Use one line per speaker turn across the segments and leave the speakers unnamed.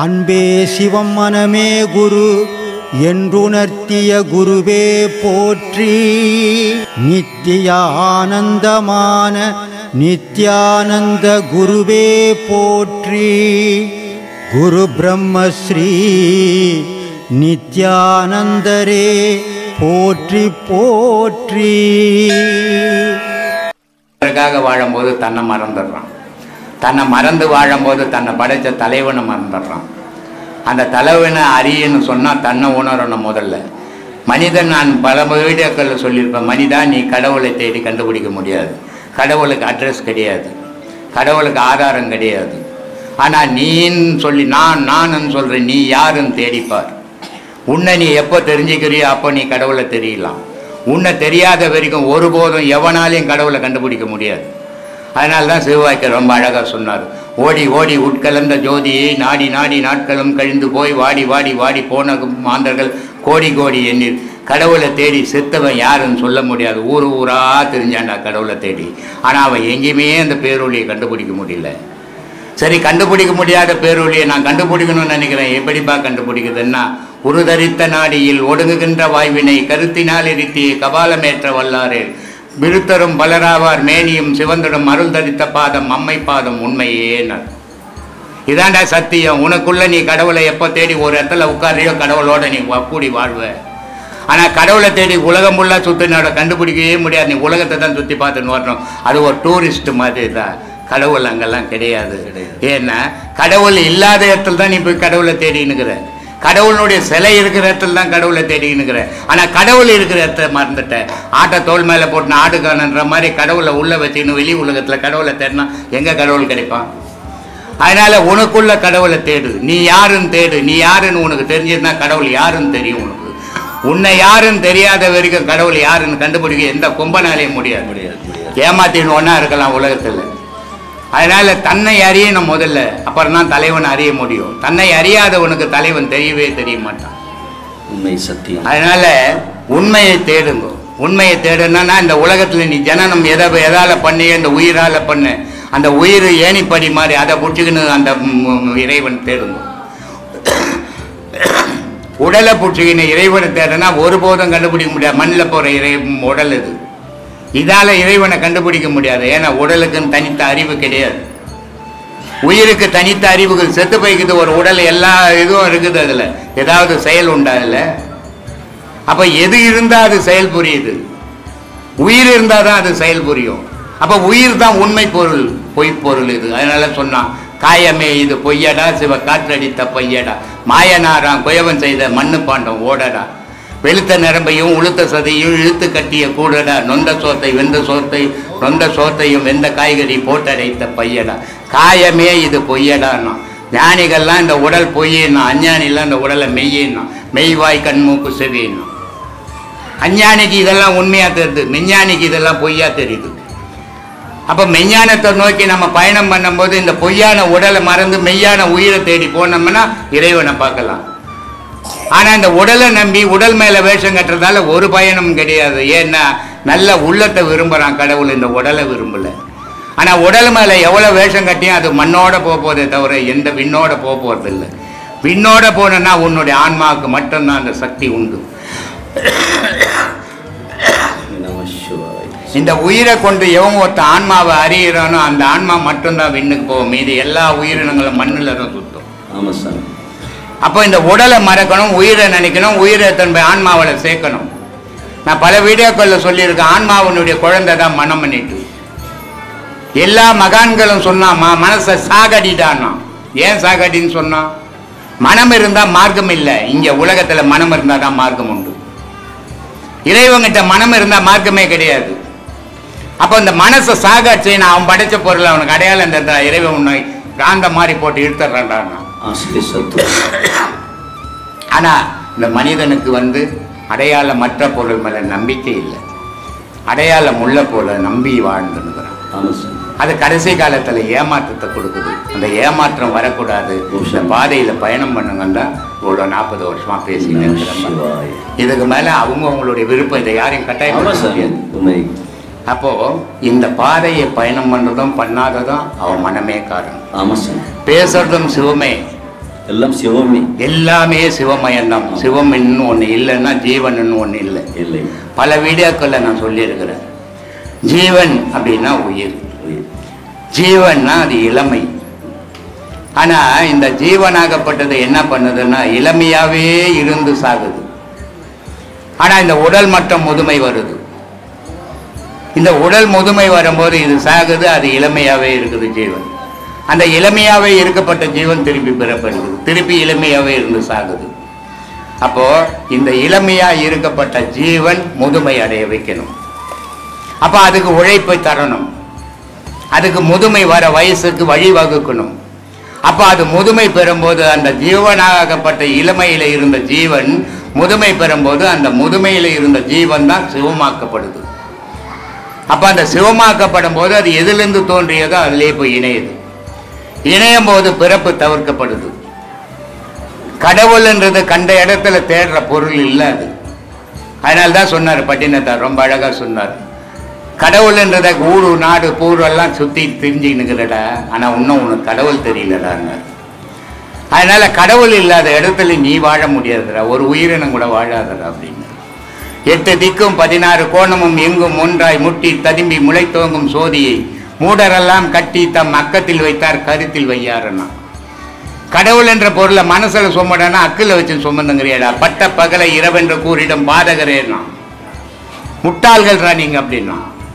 அன்பே சிவம் மனமே குரு என்றுணர்த்திய குருவே போற்றி நித்திய ஆனந்தமான நித்யானந்த குருவே போற்றி குரு பிரம்மஸ்ரீ நித்யானந்தரே போற்றி போற்றி
அதற்காக வாழும்போது தன்னை மறந்துடுறான் தன்னை மறந்து வாழும்போது தன்னை படைச்ச தலைவனை மறந்துடுறான் அந்த தலைவனை அறியன்னு சொன்னால் தன்னை உணரணும் முதல்ல மனிதன் நான் பல வீடியோக்களில் சொல்லியிருப்பேன் மனிதா நீ கடவுளை தேடி கண்டுபிடிக்க முடியாது கடவுளுக்கு அட்ரஸ் கிடையாது கடவுளுக்கு ஆதாரம் கிடையாது ஆனால் நீன்னு சொல்லி நான் நானுன்னு சொல்கிறேன் நீ யாருன்னு தேடிப்பார் உன்னை நீ எப்போ தெரிஞ்சுக்கிறியோ அப்போ நீ கடவுளை தெரியலாம் உன்னை தெரியாத வரைக்கும் ஒருபோதும் எவனாலையும் கடவுளை கண்டுபிடிக்க முடியாது அதனால தான் சிவவாய்க்கர் ரொம்ப அழகாக சொன்னார் ஓடி ஓடி உட்கலந்த ஜோதியை நாடி நாடி நாட்களும் கழிந்து போய் வாடி வாடி வாடி போன மாந்தர்கள் கோடி கோடி எண்ணில் கடவுளை தேடி செத்தவன் யாருன்னு சொல்ல முடியாது ஊர் ஊரா தெரிஞ்சான்டா கடவுளை தேடி ஆனால் அவன் எங்கேயுமே அந்த பேரொழியை கண்டுபிடிக்க முடியல சரி கண்டுபிடிக்க முடியாத பேரொழியை நான் கண்டுபிடிக்கணும்னு நினைக்கிறேன் எப்படிப்பா கண்டுபிடிக்குதுன்னா உருதரித்த நாடியில் ஒடுங்குகின்ற வாய்வினை கருத்தினால் இருத்தி கபாலமேற்ற வல்லாரே விருத்தரும் பலராவார் மேனியும் சிவந்தடும் அருள் தரித்த பாதம் அம்மை பாதம் உண்மையேனர் இதாண்டா சத்தியம் உனக்குள்ள நீ கடவுளை எப்போ தேடி ஒரு இடத்துல உட்காரையோ கடவுளோட நீ வ- கூடி வாழ்வ ஆனால் கடவுளை தேடி உலகம் ஃபுல்லாக சுற்றினோட கண்டுபிடிக்கவே முடியாது நீ உலகத்தை தான் சுற்றி பார்த்துன்னு வரணும் அது ஒரு டூரிஸ்ட் மாதிரி தான் கடவுள் அங்கெல்லாம் கிடையாது ஏன்னா கடவுள் இல்லாத இடத்துல தான் நீ போய் கடவுளை தேடினுக்கிற கடவுளுடைய சிலை இருக்கிற இடத்துல தான் கடவுளை தேடினுக்கிற ஆனால் கடவுள் இருக்கிற இடத்த மறந்துட்ட ஆட்டை தோல் மேலே போட்டு ஆடு காணுன்ற மாதிரி கடவுளை உள்ளே வச்சுக்கணும் வெளி உலகத்தில் கடவுளை தேடினா எங்கே கடவுள் கிடைப்பான் அதனால உனக்குள்ள கடவுளை தேடு நீ யாருன்னு தேடு நீ யாருன்னு உனக்கு தெரிஞ்சிருந்தா கடவுள் யாருன்னு தெரியும் உனக்கு உன்னை யாருன்னு தெரியாத வரைக்கும் கடவுள் யாருன்னு கண்டுபிடிக்க எந்த கொம்பனாலையும் முடியாது
முடியாது முடியாது
ஏமாத்தின்னு ஒன்றா இருக்கலாம் உலகத்தில் அதனால தன்னை அறியணும் முதல்ல அப்புறம் தான் தலைவன் அறிய முடியும் தன்னை அறியாதவனுக்கு தலைவன் தெரியவே தெரிய மாட்டான்
உண்மை சத்தியம்
அதனால உண்மையை தேடுங்க உண்மையை தேடுனா இந்த உலகத்துல நீ ஜனனம் எதை எதால பண்ணி இந்த உயிரால பண்ணு அந்த உயிர் ஏணிப்படி மாதிரி அதை பிடிச்சிக்கின்னு அந்த ம், இறைவன் தேடுங்க உடலை பிடிச்சிக்கின்னு இறைவனை தேடுனா ஒருபோதும் கண்டுபிடிக்க முடியாது மண்ணில் போற இறை உடல் இது இதால இறைவனை கண்டுபிடிக்க முடியாது ஏன்னா உடலுக்குன்னு தனித்த அறிவு கிடையாது உயிருக்கு தனித்த அறிவுகள் செத்து போய்க்குது ஒரு உடல் எல்லா இதுவும் இருக்குது அதுல ஏதாவது செயல் உண்டா அதுல அப்ப எது இருந்தா அது செயல் புரியுது உயிர் இருந்தா தான் அது செயல் புரியும் அப்ப உயிர் தான் உண்மை பொருள் பொய் பொருள் இது அதனால சொன்னான் காயமே இது பொய்யடா சிவ காற்றடித்த பொய்யடா மாயனாராம் குயவன் செய்த மண்ணு பாண்டம் ஓடடா வெளுத்த நரம்பையும் உளுத்த சதையும் இழுத்து கட்டிய கூடடா நொந்த சோத்தை வெந்த சோத்தை நொந்த சோத்தையும் வெந்த காய்கறி போட்டடைத்த பையடா காயமே இது பொய்யடான்னா ஞானிகள்லாம் இந்த உடல் பொய்யேன்னா அஞ்ஞானிலாம் இந்த உடலை மெய்யேன்னா மெய்வாய் கண்மூக்கு செவின்னா அஞ்ஞானிக்கு இதெல்லாம் உண்மையா தெரியுது மெஞ்ஞானிக்கு இதெல்லாம் பொய்யா தெரியுது அப்ப மெஞ்ஞானத்தை நோக்கி நம்ம பயணம் பண்ணும்போது இந்த பொய்யான உடலை மறந்து மெய்யான உயிரை தேடி போனோம்னா இறைவனை பார்க்கலாம் ஆனா இந்த உடலை நம்பி உடல் மேல வேஷம் கட்டுறதால ஒரு பயனும் கிடையாது ஏன்னா நல்ல உள்ளத்தை விரும்புறான் கடவுள் இந்த உடலை விரும்பல ஆனா உடல் மேல எவ்வளவு வேஷம் கட்டியும் அது மண்ணோட போக போதே தவிர எந்த விண்ணோட போக போறது இல்லை விண்ணோட போனேன்னா உன்னுடைய ஆன்மாவுக்கு மட்டும்தான் அந்த சக்தி உண்டு
நம சிவாய்
இந்த உயிரை கொண்டு எவன் ஒருத்த ஆன்மாவை அறியிறானோ அந்த ஆன்மா மட்டும்தான் விண்ணுக்கு போகும் மீதி எல்லா உயிரினங்களும் மண்ணில் தான் சுத்தும்
ஆமாம் சாமி
அப்போ இந்த உடலை மறக்கணும் உயிரை நினைக்கணும் உயிரை தன்னுடைய ஆன்மாவில் சேர்க்கணும் நான் பல வீடியோக்களில் சொல்லியிருக்கேன் ஆன்மாவனுடைய குழந்தை தான் மனம் பண்ணிட்டு எல்லா மகான்களும் சொன்னாமா மனசை சாகடிடான்னா ஏன் சாகடின்னு சொன்னான் மனம் இருந்தால் மார்க்கம் இல்லை இங்கே உலகத்தில் மனம் இருந்தால் தான் மார்க்கம் உண்டு இறைவங்கிட்ட மனம் இருந்தால் மார்க்கமே கிடையாது அப்போ இந்த மனசை சாகாச்சு நான் அவன் படைச்ச பொருள் அவனுக்கு அடையாளம் தந்தா இறைவன் உன்னை காந்த மாதிரி போட்டு இழுத்துறான்டான்னா
ஆசிரியர் சத்து
ஆனா இந்த மனிதனுக்கு வந்து அடையாளமற்ற பொருள் மேல நம்பிக்கை இல்லை அடையாளம் உள்ள போல நம்பி வாழ்ந்துருக்கிறான்
ஆமாம் சாமி
அது கடைசி காலத்துல ஏமாற்றத்தை கொடுக்குது அந்த ஏமாற்றம் வரக்கூடாது இந்த பாதையில பயணம் பண்ணுங்கன்னா இவ்வளோ நாற்பது வருஷமா பேசிட்டு
நம
இருக்கிறேன்
சிவாய்
இதுக்கு மேல அவங்க அவங்களுடைய விருப்பம் இதை யாரையும்
ஆமாம்
கட்டாயப்படுத்த
சாமி
முடியாது
உண்மை
அப்போ இந்த பாதையை பயணம் பண்றதும் பண்ணாததும் அவன் மனமே காரணம்
ஆமாம் சாமி
பேசுறதும் சிவமே
எல்லாம் சிவமே
எல்லாமே சிவமயம்தான் சிவம் இன்னும் ஒன்று இல்லைன்னா ஜீவன் ஒன்று இல்லை
இல்லை
பல வீடியோக்களில் நான் சொல்லியிருக்கிறேன் ஜீவன் அப்படின்னா உயிர்
உயிர்.
ஜீவன்னா அது இளமை ஆனா இந்த ஜீவனாகப்பட்டது என்ன பண்ணுதுன்னா இளமையாவே இருந்து சாகுது ஆனா இந்த உடல் மட்டம் முதுமை வருது இந்த உடல் முதுமை வரும்போது இது சாகுது அது இளமையாவே இருக்குது ஜீவன் அந்த இளமையாவே இருக்கப்பட்ட ஜீவன் திருப்பி பிறப்படுது திருப்பி இளமையாவே இருந்து சாகுது அப்போ இந்த இளமையா இருக்கப்பட்ட ஜீவன் முதுமை அடைய வைக்கணும் அப்ப அதுக்கு உழைப்பை தரணும் அதுக்கு முதுமை வர வயசுக்கு வழிவகுக்கணும் அப்ப அது முதுமை பெறும்போது அந்த ஜீவனாகப்பட்ட இளமையில இருந்த ஜீவன் முதுமை பெறும்போது அந்த முதுமையில இருந்த ஜீவன் தான் சிவமாக்கப்படுது அப்ப அந்த சிவமாக்கப்படும் போது அது எதிலிருந்து தோன்றியதோ அதிலே போய் இணையுது இணையும் போது பிறப்பு தவிர்க்கப்படுது கடவுள்ன்றது கண்ட இடத்துல தேடுற பொருள் இல்லை அது அதனால தான் சொன்னார் பட்டினத்தார் ரொம்ப அழகா சொன்னார் கடவுள்ன்றத ஊரு நாடு பூர்வெல்லாம் சுத்தி தெரிஞ்சுக்கினுக்கிறடா ஆனா இன்னும் உனக்கு கடவுள் தெரியலடாங்க அதனால கடவுள் இல்லாத இடத்துல நீ வாழ முடியாதுடா ஒரு உயிரினம் கூட வாழாதடா அப்படின்னு எட்டு திக்கும் பதினாறு கோணமும் எங்கும் ஒன்றாய் முட்டி ததும்பி முளைத்தோங்கும் சோதியை மூடரெல்லாம் கட்டி தம் அக்கத்தில் வைத்தார் கருத்தில் வையாருன்னா கடவுள் என்ற பொருளை மனசுல சுமடனா அக்கில் வச்சு சுமந்துங்கிறியடா பட்ட பகலை இரவென்று கூறிடும் பாதகரேனா முட்டாள்கள்ரா நீங்க அப்படின்னா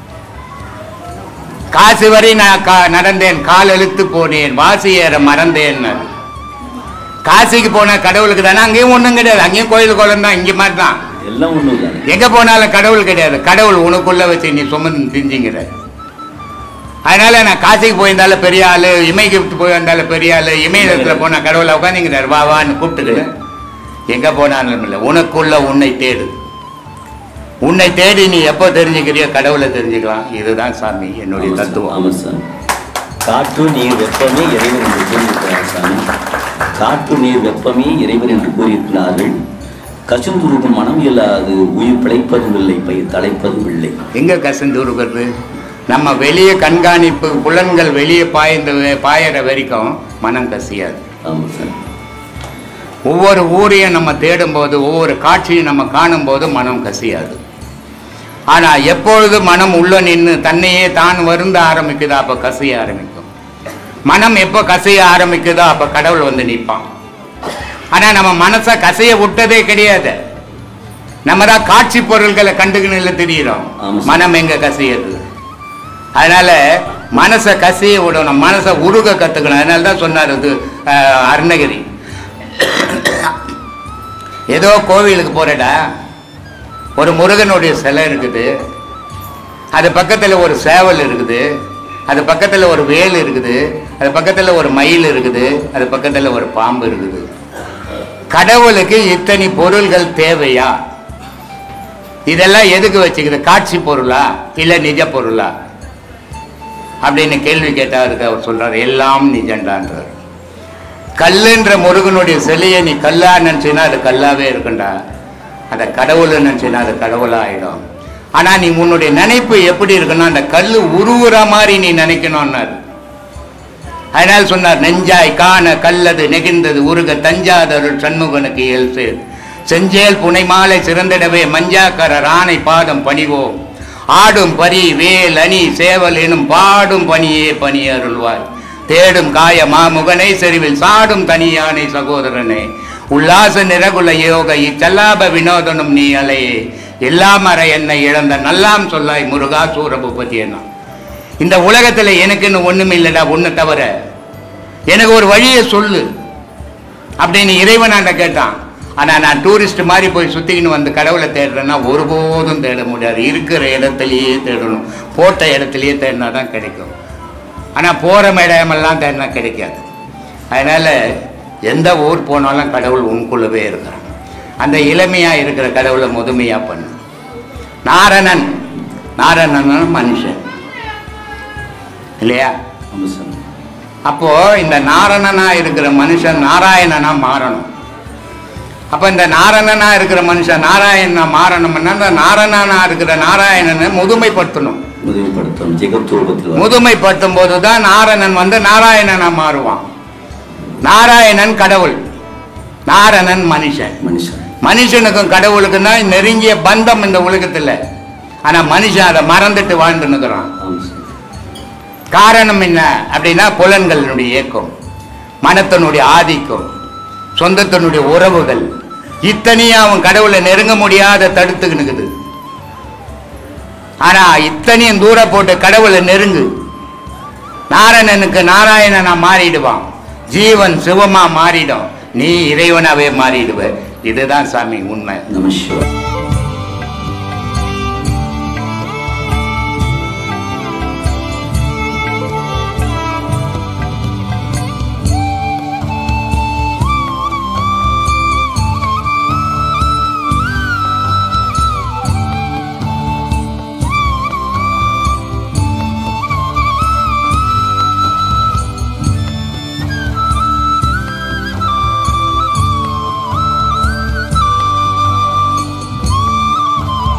காசு வரை நான் கா- நடந்தேன் கால் இழுத்து போனேன் வாசி ஏற மறந்தேன் காசிக்கு போன கடவுளுக்கு தானே அங்கேயும் ஒண்ணும் கிடையாது அங்கேயும் கோயில் குளம் தான் இங்க மாதிரி தான்
எல்லாம் ஒண்ணும் தானே
எங்க போனாலும் கடவுள் கிடையாது கடவுள் உனக்குள்ள வச்சு நீ சுமந்து திஞ்சிங்கிற அதனால நான் காசிக்கு போயிருந்தாலும் பெரிய ஆளு இமைக்கு போயிருந்தாலும் பெரிய ஆளு இமயத்துல போனா கடவுளை உட்காந்துங்கிறார் வா வான்னு கூப்பிட்டுக்கிட்டு எங்க போனாலும் இல்லை உனக்குள்ள உன்னை தேடு உன்னை தேடி நீ எப்போ தெரிஞ்சுக்கிறியோ கடவுளை தெரிஞ்சுக்கலாம் இதுதான் சாமி என்னுடைய
ஆமா சாமி,
தத்துவம்
ஆமா சாமி காற்று நீர் வெப்பமே இறைவன் என்று கூறியிருக்கிறார் சாமி காற்று நீர் வெப்பமே இறைவன் என்று கூறியிருக்கிறார்கள் கசுந்துருகும் மனம் இல்லாது உயிர் பிழைப்பதும் இல்லை பயிர் தலைப்பதும் இல்லை
எங்க கசந்து இருக்கிறது நம்ம வெளியே கண்காணிப்பு புலன்கள் வெளியே பாய்ந்த பாயிற வரைக்கும் மனம் கசியாது
ஆமா சார்
ஒவ்வொரு ஊரையும் நம்ம தேடும்போது ஒவ்வொரு காட்சியும் நம்ம காணும்போது மனம் கசியாது ஆனா எப்பொழுது மனம் உள்ள நின்று தன்னையே தான் வருந்த ஆரம்பிக்குதோ அப்ப கசிய ஆரம்பிக்கும் மனம் எப்போ கசிய ஆரம்பிக்குதோ அப்ப கடவுள் வந்து நிற்பான் ஆனா நம்ம மனசை கசைய விட்டதே கிடையாது நம்ம தான் காட்சி பொருள்களை கண்டுக்கணும்ல தெரியுறோம்
ஆமா சார்.
மனம் எங்க கசியது அதனால மனசை கசிய விடணும் மனசை உருக கத்துக்கணும் அதனால தான் சொன்னார் இது அஹ், அருணகிரி ஏதோ கோவிலுக்கு போறடா ஒரு முருகனுடைய சிலை இருக்குது அது பக்கத்தில் ஒரு சேவல் இருக்குது அது பக்கத்தில் ஒரு வேல் இருக்குது அது பக்கத்தில் ஒரு மயில் இருக்குது அது பக்கத்தில் ஒரு பாம்பு இருக்குது கடவுளுக்கு இத்தனை பொருள்கள் தேவையா இதெல்லாம் எதுக்கு வச்சுக்குது காட்சி பொருளா இல்லை நிஜ பொருளா அப்படின்னு கேள்வி கேட்டவருக்கு அவர் சொல்றாரு எல்லாம் நிஜண்டான்றார் கல்லுன்ற முருகனுடைய சிலையை நீ கல்லா நினச்சினா அது கல்லாவே இருக்குண்டா அதை கடவுள் நினச்சினா அது கடவுளா ஆயிடும் ஆனா நீ உன்னுடைய நினைப்பு எப்படி இருக்குன்னா அந்த கல்லு உருவுற மாதிரி நீ நினைக்கணும்னாரு அதனால சொன்னார் நெஞ்சாய் காண கல்லது நெகிழ்ந்தது உருக தஞ்சாதருள் சண்முகனுக்கு இயல் சேர் செஞ்சேல் புனை மாலை சிறந்திடவே மஞ்சாக்கரர் ஆணை பாதம் பணிவோம் ஆடும் பரி வேல் அணி சேவல் எனும் பாடும் பணியே பணி அருள்வாய் தேடும் காய மாமுகனை செறிவில் சாடும் தனியானை சகோதரனே உல்லாச நிரகுல யோக இச்சல்லாப வினோதனும் நீ அலையே எல்லாம் அற என்னை இழந்த நல்லாம் சொல்லாய் முருகா சூரபூபதி என்ன இந்த உலகத்துல எனக்குன்னு ஒண்ணும் இல்லடா ஒண்ணு தவிர எனக்கு ஒரு வழியை சொல்லு அப்படின்னு இறைவனாண்ட கேட்டான் ஆனா நான் டூரிஸ்ட் மாதிரி போய் சுத்திக்கின்னு வந்து கடவுளை தேடுறேன்னா ஒருபோதும் தேட முடியாது இருக்கிற இடத்துலயே தேடணும் போட்ட இடத்துலயே தேடினா தான் கிடைக்கும் ஆனா போற இடமெல்லாம் தேடினா கிடைக்காது அதனால எந்த ஊர் போனாலும் கடவுள் உனக்குள்ளவே இருக்கிறான் அந்த இளமையா இருக்கிற கடவுளை முதுமையா பண்ணு நாரணன் நாரணன் மனுஷன் இல்லையா
ஆமா சார்
அப்போ இந்த நாரணனா இருக்கிற மனுஷன் நாராயணனா மாறணும் அப்ப இந்த நாரணனா இருக்கிற மனுஷன் நாராயணனா மாறணும்னா இந்த நாரணனா இருக்கிற நாராயணனை முதுமைப்படுத்தணும்
உதவிப்படுத்தும் ஜெகத்ரூபத்தில் வரும்.
முதுமைப்படுத்தும் போது தான் நாரணன் வந்து நாராயணனா மாறுவான் நாராயணன் கடவுள் நாரணன் மனுஷன்
மனுஷன்
மனுஷனுக்கும் கடவுளுக்கும் தான் நெருங்கிய பந்தம் இந்த உலகத்துல ஆனா மனுஷன் அதை மறந்துட்டு வாழ்ந்து நிற்கிறான்
ஆமாம் சாமி
காரணம் என்ன அப்படின்னா புலன்களினுடைய இயக்கம் மனத்தினுடைய ஆதிக்கம் சொந்தத்தினுடைய உறவுகள் இத்தனையும் அவன் கடவுளை நெருங்க முடியாத தடுத்துக்கினுக்குது ஆனா இத்தனையும் தூர போட்டு கடவுளை நெருங்கு நாராயணனுக்கு நாராயணனா மாறிடுவான் ஜீவன் சிவமா மாறிடும் நீ இறைவனாவே மாறிடுவ இதுதான் சாமி உண்மை
நம சிவாய்